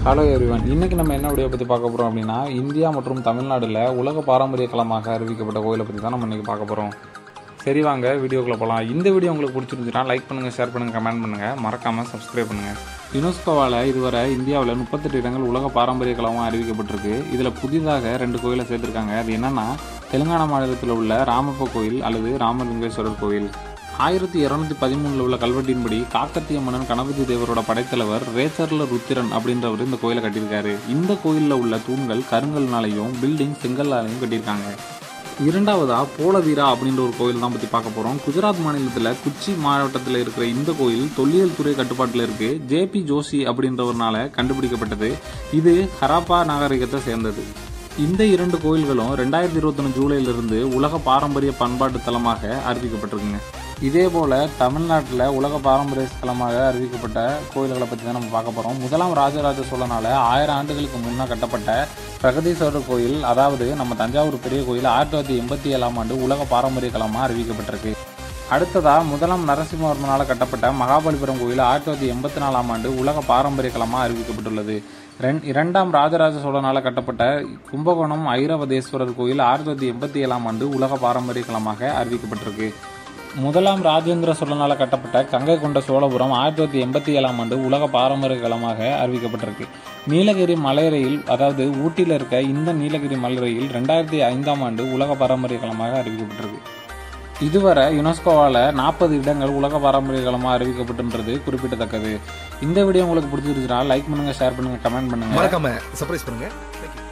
Hello everyone இன்னைக்கு நம்ம என்ன வீடியோ பற்றி பார்க்க போகிறோம் அப்படின்னா இந்தியா மற்றும் தமிழ்நாடுல உலக பாரம்பரிய களமாக அறிவிக்கப்பட்ட கோயிலை பற்றி தான் நம்ம இன்னைக்கு பார்க்க போகிறோம் சரி வாங்க வீடியோக்குள்ள போகலாம் இந்த வீடியோ உங்களுக்கு பிடிச்சிருந்துச்சுன்னா லைக் பண்ணுங்கள் ஷேர் பண்ணுங்கள் கமெண்ட் பண்ணுங்கள் மறக்காமல் சப்ஸ்கிரைப் பண்ணுங்கள் யுனெஸ்கோவால் இதுவரை இந்தியாவில் முப்பத்தெட்டு இடங்கள் உலக பாரம்பரிய களமாக அறிவிக்கப்பட்டிருக்கு இதில் புதிதாக ரெண்டு கோயிலை சேர்த்துருக்காங்க அது என்னன்னா தெலுங்கானா மாநிலத்தில் உள்ள ராமப்ப கோயில் அல்லது ராமலிங்கேஸ்வரர் கோயில் ஆயிரத்தி இருநூத்தி பதிமூணுல உள்ள கல்வெட்டின்படி காக்கத்திய மன்னன் கணபதி தேவரோட படைத்தலைவர் ரேச்சர்ல ருத்திரன் அப்படின்றவர் இந்த கோயிலை கட்டியிருக்காரு இந்த கோயில்ல உள்ள தூண்கள் கருங்கல்னாலையும் பில்டிங் செங்கல்லாலையும் கட்டியிருக்காங்க இரண்டாவதா போலவீரா அப்படின்ற ஒரு கோயில் தான் பத்தி பார்க்க போறோம் குஜராத் மாநிலத்துல குச்சி மாவட்டத்தில் இருக்கிற இந்த கோயில் தொல்லியல் துறை கட்டுப்பாட்டில் இருக்கு ஜேபி ஜோஷி அப்படின்றவர்னால கண்டுபிடிக்கப்பட்டது இது ஹராப்பா நாகரிகத்தை சேர்ந்தது இந்த இரண்டு கோயில்களும் ரெண்டாயிரத்தி இருபத்தொன்று ஜூலையிலிருந்து உலக பாரம்பரிய பண்பாட்டு தலமாக அறிவிக்கப்பட்டிருக்குங்க இதே போல தமிழ்நாட்டில் உலக பாரம்பரிய ஸ்தலமாக அறிவிக்கப்பட்ட கோயில்களை பற்றி தான் நம்ம பார்க்க போகிறோம் முதலாம் ராஜராஜ சோழனால ஆயிரம் ஆண்டுகளுக்கு முன்னே கட்டப்பட்ட பிரகதீஸ்வரர் கோயில் அதாவது நம்ம தஞ்சாவூர் பெரிய கோயில் ஆயிரத்தி தொள்ளாயிரத்தி எண்பத்தி ஏழாம் ஆண்டு உலக பாரம்பரிய களமாக அறிவிக்கப்பட்டிருக்கு அடுத்ததா முதலாம் நரசிம்மவர்மனால் கட்டப்பட்ட மகாபலிபுரம் கோயில் ஆயிரத்தி தொள்ளாயிரத்தி எண்பத்தி நாலாம் ஆண்டு உலக பாரம்பரிய களமாக அறிவிக்கப்பட்டுள்ளது ரெண் இரண்டாம் ராஜராஜ சோழனால் கட்டப்பட்ட கும்பகோணம் ஐரவதேஸ்வரர் கோயில் ஆயிரத்தி தொள்ளாயிரத்தி எண்பத்தி ஏழாம் ஆண்டு உலக பாரம்பரிய களமாக அறிவிக்கப்பட்டிருக்கு முதலாம் ராஜேந்திர சோழனால் கட்டப்பட்ட கங்கை கொண்ட சோழபுரம் ஆயிரத்தி தொள்ளாயிரத்தி எண்பத்தி ஏழாம் ஆண்டு உலக பாரம்பரிய களமாக அறிவிக்கப்பட்டிருக்கு நீலகிரி மலை ரயில் அதாவது ஊட்டியில் இருக்க இந்த நீலகிரி மலை ரயில் ரெண்டாயிரத்தி ஐந்தாம் ஆண்டு உலக பாரம்பரிய களமாக அறிவிக்கப்பட்டிருக்கு இதுவரை யுனெஸ்கோவால் நாற்பது இடங்கள் உலக பாரம்பரிய களமாக அறிவிக்கப்பட்டுன்றது குறிப்பிடத்தக்கது இந்த வீடியோ உங்களுக்கு பிடிச்சிருச்சுன்னா லைக் பண்ணுங்க ஷேர் பண்ணுங்க கமெண்ட் பண்ணுங்க மறக்காம சர்ப்ரைஸ் பண்ணுங்க Thank you.